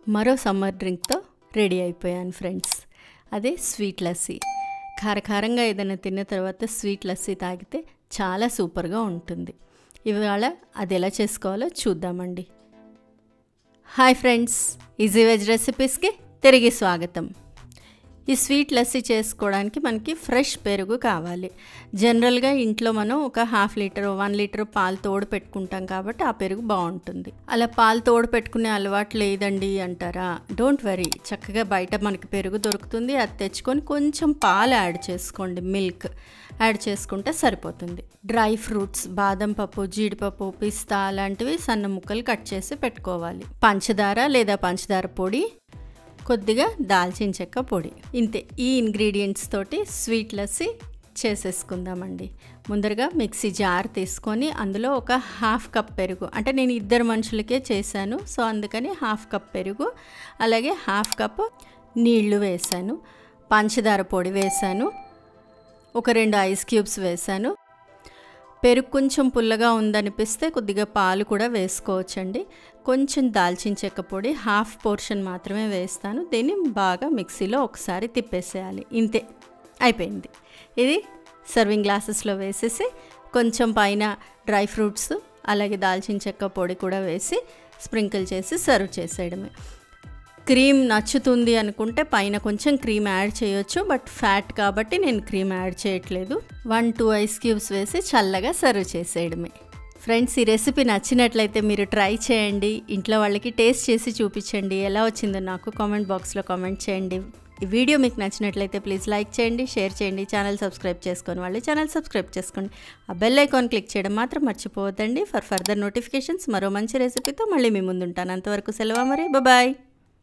మరో సమ్మర్ డ్రింక్తో రెడీ అయిపోయాను ఫ్రెండ్స్ అదే స్వీట్ లస్సీ కారకారంగా ఏదైనా తిన్న తర్వాత స్వీట్ లస్సీ తాగితే చాలా సూపర్గా ఉంటుంది ఇవాళ అది ఎలా చేసుకోవాలో చూద్దామండి హాయ్ ఫ్రెండ్స్ ఈజీ వెజ్ రెసిపీస్కి తిరిగి స్వాగతం ఈ స్వీట్ లస్సీ చేసుకోవడానికి మనకి ఫ్రెష్ పెరుగు కావాలి జనరల్గా ఇంట్లో మనం ఒక హాఫ్ లీటర్ వన్ లీటర్ పాలు తోడు పెట్టుకుంటాం కాబట్టి ఆ పెరుగు బాగుంటుంది అలా పాలు తోడు పెట్టుకునే అలవాటు లేదండి అంటారా డోంట్ వరీ చక్కగా బయట మనకి పెరుగు దొరుకుతుంది అది తెచ్చుకొని కొంచెం పాలు యాడ్ చేసుకోండి మిల్క్ యాడ్ చేసుకుంటే సరిపోతుంది డ్రై ఫ్రూట్స్ బాదం పప్పు జీడిపప్పు పిస్తా అలాంటివి సన్న ముక్కలు కట్ చేసి పెట్టుకోవాలి పంచదార లేదా పంచదార పొడి కొద్దిగా దాల్చిన చెక్క పొడి ఇంతే ఈ ఇంగ్రీడియంట్స్ తోటి స్వీట్ లస్సీ చేసేసుకుందామండి ముందరగా మిక్సీ జార్ తీసుకొని అందులో ఒక హాఫ్ కప్ పెరుగు అంటే నేను ఇద్దరు మనుషులకే చేశాను సో అందుకని హాఫ్ కప్ పెరుగు అలాగే హాఫ్ కప్ నీళ్లు వేసాను పంచదార పొడి వేసాను ఒక రెండు ఐస్ క్యూబ్స్ వేసాను పెరుగు కొంచెం పుల్లగా ఉందనిపిస్తే కొద్దిగా పాలు కూడా వేసుకోవచ్చండి కొంచెం దాల్చిన చెక్క పొడి హాఫ్ పోర్షన్ మాత్రమే వేస్తాను దీన్ని బాగా మిక్సీలో ఒకసారి తిప్పేసేయాలి ఇంతే అయిపోయింది ఇది సర్వింగ్ గ్లాసెస్లో వేసేసి కొంచెం పైన డ్రై ఫ్రూట్స్ అలాగే దాల్చిన చెక్క పొడి కూడా వేసి స్ప్రింకిల్ చేసి సర్వ్ చేసేయడమే క్రీమ్ నచ్చుతుంది అనుకుంటే పైన కొంచెం క్రీమ్ యాడ్ చేయొచ్చు బట్ ఫ్యాట్ కాబట్టి నేను క్రీమ్ యాడ్ చేయట్లేదు వన్ టూ ఐస్ క్యూబ్స్ వేసి చల్లగా సర్వ్ చేసేయడమే ఫ్రెండ్స్ ఈ రెసిపీ నచ్చినట్లయితే మీరు ట్రై చేయండి ఇంట్లో వాళ్ళకి టేస్ట్ చేసి చూపించండి ఎలా వచ్చిందో నాకు కామెంట్ బాక్స్లో కామెంట్ చేయండి ఈ వీడియో మీకు నచ్చినట్లయితే ప్లీజ్ లైక్ చేయండి షేర్ చేయండి ఛానల్ సబ్స్క్రైబ్ చేసుకొని వాళ్ళు ఛానల్ సబ్స్క్రైబ్ చేసుకోండి ఆ బెల్ ఐకాన్ క్లిక్ చేయడం మాత్రం మర్చిపోవద్దండి ఫర్ ఫర్దర్ నోటిఫికేషన్స్ మరో మంచి రెసిపీతో మళ్ళీ మీ ముందుంటాను అంతవరకు సెలవు మరి బాయ్